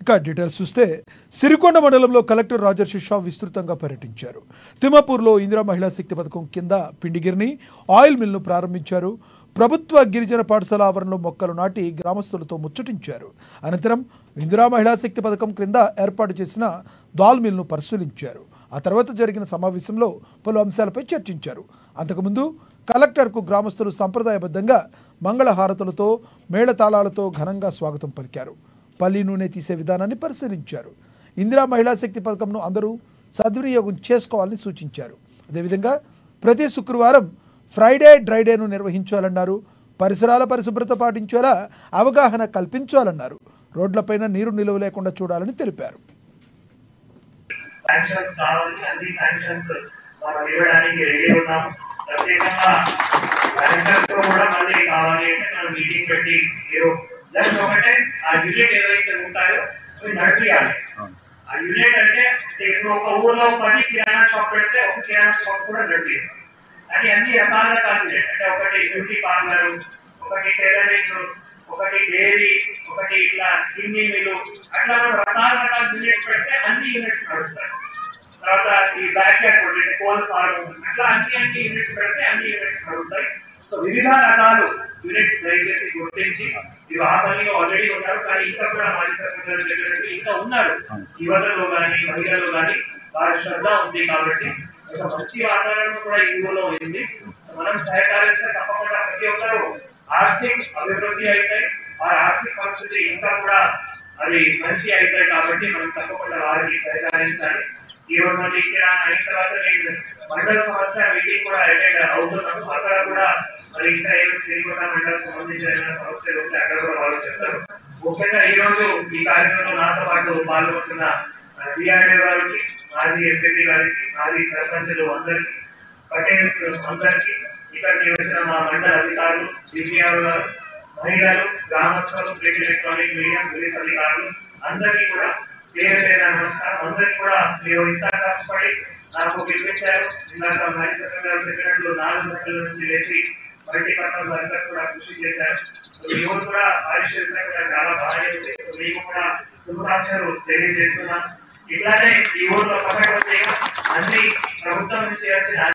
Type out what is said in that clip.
ఇక డీటెయిల్స్ చూస్తే సిరికొండ మండలంలో కలెక్టర్ రాజర్షి షా విస్తృతంగా పర్యటించారు తిమ్మాపూర్లో ఇందిరా మహిళా శక్తి పథకం కింద పిండిగిరిని ఆయిల్ మిల్ను ప్రారంభించారు ప్రభుత్వ గిరిజన పాఠశాల ఆవరణలో మొక్కలు నాటి గ్రామస్తులతో ముచ్చటించారు అనంతరం ఇందిరా మహిళా శక్తి పథకం క్రింద ఏర్పాటు చేసిన దాల్ మిల్ను పరిశీలించారు ఆ తర్వాత జరిగిన సమావేశంలో పలు అంశాలపై చర్చించారు అంతకుముందు కలెక్టర్కు గ్రామస్తులు సంప్రదాయబద్ధంగా మంగళహారతులతో మేళతాళాలతో ఘనంగా స్వాగతం పలికారు పల్లి నూనె తీసే విధానాన్ని పరిశీలించారు ఇందిరా మహిళా శక్తి పథకంను అందరూ సద్వినియోగం చేసుకోవాలని సూచించారు అదేవిధంగా ప్రతి శుక్రవారం ఫ్రైడే డ్రైడేను నిర్వహించాలన్నారు పరిసరాల పరిశుభ్రత పాటించేలా అవగాహన కల్పించాలన్నారు రోడ్లపైన నీరు నిలువ లేకుండా చూడాలని తెలిపారు శాంక్షన్స్ కావాలి అన్ని శాంక్షన్స్ మనం ఇవ్వడానికి రెడీ ఉన్నాం ప్రత్యేకంగా కలెక్టర్ తో కూడా మళ్ళీ కావాలి అంటే మనం మీటింగ్ పెట్టి మీరు జస్ట్ ఒకటే ఆ యూనిట్ ఏవైతే ఉంటాయో అవి నడిపియాలి ఆ యూనిట్ అంటే ఇప్పుడు ఒక ఊర్లో పది కిరాణా షాప్ పెడితే ఒక కిరాణా షాప్ కూడా నడిపియాలి అది అన్ని రకాలుగా కాదు అంటే ఒకటి బ్యూటీ పార్లర్ ఒకటి టైలరింగ్ ఒకటి డైరీ ఒకటి ఇట్లా గిన్ని మిల్లు అట్లా మనం రకాల రకాల యూనిట్స్ పెడితే అన్ని యూనిట్స్ నడుస్తాయి తర్వాత ఈ బ్యాక్ యార్డ్ కోల్ ఫార్మ్ అట్లా అన్ని అన్ని యూనిట్స్ పెడితే అన్ని యూనిట్స్ నడుస్తాయి సో వివిధ రకాలు యూనిట్స్ దయచేసి గుర్తించి ఇవి ఆ పనిలో ఆల్రెడీ ఉన్నారు కానీ ఇంకా కూడా మాజీ సర్పంచ్ గారు చెప్పినట్టు ఇంకా ఉన్నారు యువతలో కానీ మహిళలు కానీ వారి శ్రద్ధ ఉంది కాబట్టి ఒక మంచి వాతావరణం కూడా ఈ ఊళ్ళో ఉంది మనం సహకరిస్తే తప్పకుండా ప్రతి ఒక్కరు ఆర్థిక అభివృద్ధి అవుతాయి వారి ఆర్థిక పరిస్థితి ఇంకా కూడా అది మంచి అవుతాయి కాబట్టి మనం తప్పకుండా వారికి సహకరించాలి ఈ రోజు మళ్ళీ ఇక్కడ అయిన తర్వాత నేను మండల సంవత్సరం మీటింగ్ కూడా అటెండ్ అవుతున్నాను అక్కడ కూడా మరి ఇంకా ఏం శ్రీకొండ మండల సంబంధించిన ఏమైనా సమస్యలు ఉంటే అక్కడ కూడా వాళ్ళు చెప్తారు ముఖ్యంగా ఈ రోజు ఈ కార్యక్రమంలో నాతో పాటు పాల్గొంటున్న డిఆర్ఏ గారికి మాజీ ఎంపీ గారికి మాజీ సర్పంచులు అందరికి పటేల్స్ అందరికి ఇక్కడికి వచ్చిన మా మండల అధికారులు డిపిఆర్ గారు మహిళలు గ్రామస్తులు ప్రింట్ ఎలక్ట్రానిక్ మీడియా పోలీస్ అధికారులు అందరికీ కూడా పేరు పేరు నమస్కారం అందరికీ కూడా మీరు ఇంత కష్టపడి నాకు పిలిపించారు ఇందాక మహేశ్వర గారు చెప్పినట్లు నాలుగు గంటల నుంచి లేచి మల్టీ పర్పస్ వర్కర్స్ కూడా కృషి చేశారు సో ఈ రోజు కూడా పారిశుద్ధ్యం కూడా చాలా బాగా ఉంది సో మీకు కూడా శుభాకాంక్షలు తెలియజేస్తున్నాను ఇట్లానే ఈ ఊర్లో పక్కన అన్ని ప్రభుత్వం నుంచి వచ్చిన